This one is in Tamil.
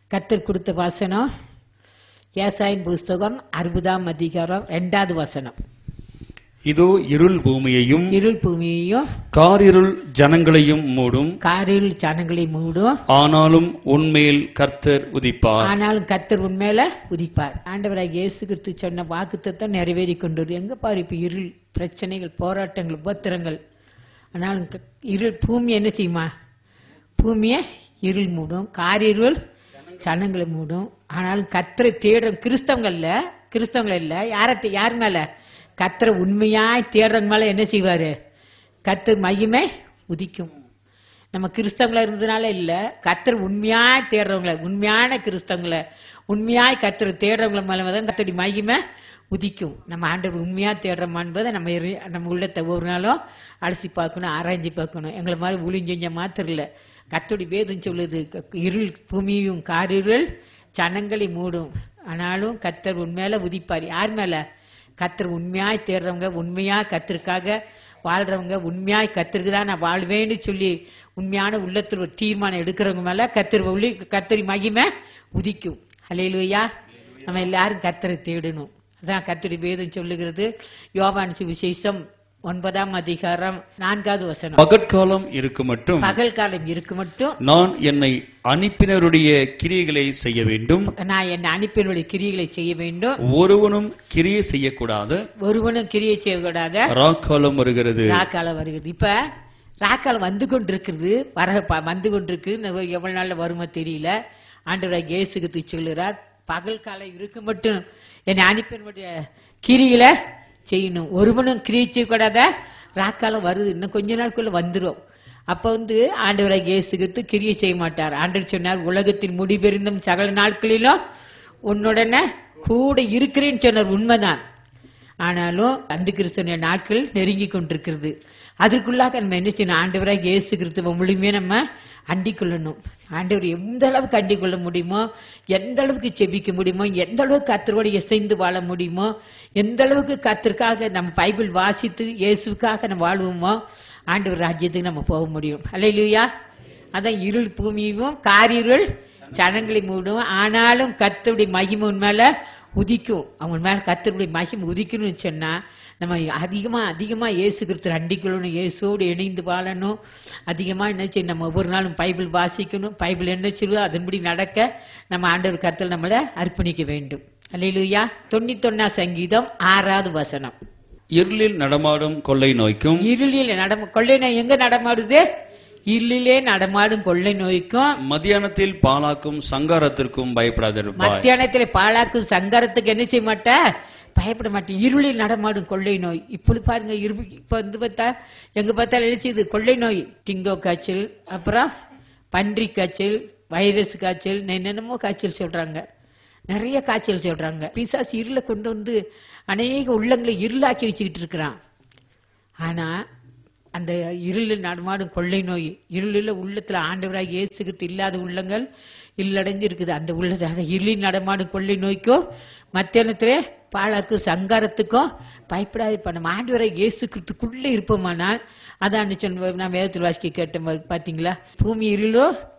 கத்தர் கொடுத்த வசனம் ஏசாயின் புஸ்தகம் அறுபதாம் அதிகாரம் ரெண்டாவது வசனம் இதோ இருள் பூமியையும் இருள் பூமியையும் காரிருள் ஜனங்களையும் மூடும் காரில் ஜனங்களை மூடும் ஆனாலும் உன்மேல் கர்த்தர் உதிப்பார் ஆனாலும் கத்தர் உண்மையில உதிப்பார் ஆண்டவராக இயேசு கிறிஸ்து சொன்ன வாக்குத்தத்தம் நிறைவேறி கொண்டு எங்க பாரு இப்ப இருள் பிரச்சனைகள் போராட்டங்கள் உபத்திரங்கள் ஆனாலும் க- இருள் பூமி என்ன செய்யுமா பூமியை இருள் மூடும் காரிருள் ஜனங்களை மூடும் ஆனாலும் கத்தரை தேடுற கிறிஸ்தவங்கள்ல கிறிஸ்தவங்கள் இல்ல யார யார் மேல கத்தரை உண்மையாய் தேடுறவங்க மேல என்ன செய்வாரு கத்தர் மையமே உதிக்கும் நம்ம கிறிஸ்தவங்களா இருந்ததுனால இல்ல கத்தர் உண்மையாய் தேடுறவங்கள உண்மையான கிறிஸ்தவங்கள உண்மையாய் கத்தர் தேடுறவங்கள மேல தான் கத்தடி மகிமை உதிக்கும் நம்ம ஆண்டவர் உண்மையா தேடுறோமா என்பதை நம்ம எரி- நம்ம உள்ளத்தை ஒரு நாளும் அலசி பார்க்கணும் ஆராய்ஞ்சு பார்க்கணும் எங்களை மாதிரி ஊழிஞ்செஞ்ச மாத்திரம் இல்ல கத்தோடி வேதம் சொல்லுது க- இருள் பூமியும் காரிருள் ஜனங்களை மூடும் ஆனாலும் கத்தர் உண்மையில உதிப்பார் யார் மேல கத்தர் உண்மையாய் தேடுறவங்க உண்மையா கத்திற்காக வாழ்றவங்க உண்மையாய் கத்திற்கு தான் நான் வாழ்வேன்னு சொல்லி உண்மையான உள்ளத்தில் ஒரு தீர்மானம் எடுக்கிறவங்க மேல கத்திர உள்ளி கத்தரி மகிமை உதிக்கும் ஹalleluya நம்ம எல்லாரும் கத்தரை தேடணும் அதான் கத்தரி வேதம் சொல்லுகிறது யோவான் சுவிசேஷம் ஒன்பதாம் அதிகாரம் நான்காவது வசனம் பகற்காலம் இருக்கு மட்டும் பகல் காலம் இருக்கு மட்டும் நான் என்னை அனுப்பினருடைய கிரியைகளை செய்ய வேண்டும் நான் என்னை அனுப்பினுடைய கிரியைகளை செய்ய வேண்டும் ஒருவனும் கிரியை செய்யக்கூடாது ஒருவனும் கிரியை செய்யக்கூடாத ராக்காலம் வருகிறது ராக்காலம் வருகிறது இப்ப ராக்காலம் வந்து கொண்டிருக்கிறது வர ப- வந்து கொண்டிருக்கு இன்னும் எவ்வளவு நாள்ல வருமோ தெரியல ஆண்டவராக இயேசுக்கு சொல்லுறார் பகல் காலம் இருக்கு மட்டும் என்னை அனுப்பினுடைய கிரியில செய்யணும் ஒருவனும் கிரியை செய்யக்கூடாத ராக்காலம் வருது இன்னும் கொஞ்ச நாட்குள்ள வந்துரும் அப்ப வந்து ஆண்டவராக இயேசுகிட்டு கிரியை செய்ய மாட்டார் ஆண்டவர் சொன்னார் உலகத்தின் முடிபெருந்தும் சகல நாட்களிலும் உன்னுடனே கூட இருக்கிறேன்னு சொன்னார் உண்மைதான் ஆனாலும் அந்த கிறிஸ்தனுடைய நாட்கள் நெருங்கி கொண்டிருக்கிறது அதற்குள்ளாக நம்ம என்ன செய்யணும் ஆண்டவராக இயேசு கிறிஸ்துவ முழுமையே நம்ம அண்டிக் கொள்ளணும் ஆண்டவர் எந்த அளவுக்கு அண்டிக் கொள்ள முடியுமோ எந்த அளவுக்கு செபிக்க முடியுமோ எந்த அளவுக்கு கத்தரோடு இசைந்து வாழ முடியுமோ எந்த அளவுக்கு கத்திற்காக நம்ம பைபிள் வாசித்து இயேசுக்காக நம்ம வாழ்வோமோ ஆண்டவர் ராஜ்யத்துக்கு நம்ம போக முடியும் அல்லையா அதான் இருள் பூமியும் காரிருள் ஜனங்களை மூடும் ஆனாலும் கத்தருடைய மகிமை உண்மையில உதிக்கும் அவங்க மேல கத்தருடைய மகிமை உதிக்கணும்னு சொன்னா நம்ம அதிகமா அதிகமா இயேசு கிறிஸ்து அண்டிக்கணும் இயேசுவோடு இணைந்து வாழணும் அதிகமா என்ன செய்யணும் நம்ம ஒவ்வொரு நாளும் பைபிள் வாசிக்கணும் பைபிள் என்ன சொல்லுதோ அதன்படி நடக்க நம்ம ஆண்டவர் கருத்தில் நம்மளை அர்ப்பணிக்க வேண்டும் அல்லையிலுயா தொண்ணூத்தொன்னா சங்கீதம் ஆறாவது வசனம் இருளில் நடமாடும் கொள்ளை நோய்க்கும் இருளில் நடம கொள்ளை நோய் எங்க நடமாடுது இருளிலே நடமாடும் கொள்ளை நோய்க்கும் மத்தியானத்தில் பாலாக்கும் சங்காரத்திற்கும் பயப்படாதிருப்பாய் மத்தியானத்துல பாழாக்கும் சங்கரத்துக்கு என்ன செய்ய மாட்ட பயப்பட மாட்டேன் இருளில் நடமாடும் கொள்ளை நோய் இப்படி பாருங்க இருபு இப்ப வந்து பார்த்தா எங்க பார்த்தாலும் நினைச்சது கொள்ளை நோய் டிங்கோ காய்ச்சல் அப்புறம் பன்றி காய்ச்சல் வைரஸ் காய்ச்சல் என்னென்னமோ காய்ச்சல் சொல்றாங்க நிறைய காய்ச்சல் சொல்றாங்க பிசாசு இருளை கொண்டு வந்து அநேக உள்ளங்களை இருளாக்கி வச்சுக்கிட்டு இருக்கிறான் ஆனா அந்த இருளில் நடமாடும் கொள்ளை நோய் இருளில் உள்ளத்துல ஆண்டவராக இயேசுகிட்டு இல்லாத உள்ளங்கள் இல்லடைஞ்சு இருக்குது அந்த உள்ளது அந்த இருளில் நடமாடும் கொள்ளை நோய்க்கும் மத்தியானத்திலே பாழாக்கும் சங்காரத்துக்கும் பயப்படாது இப்ப நம்ம ஆண்டவராக இயேசு கிறிஸ்துக்குள்ள இருப்போமானால் அதான் சொன்ன நான் வேதத்தில் வாசிக்க கேட்ட மாதிரி பாத்தீங்களா பூமி இருளோ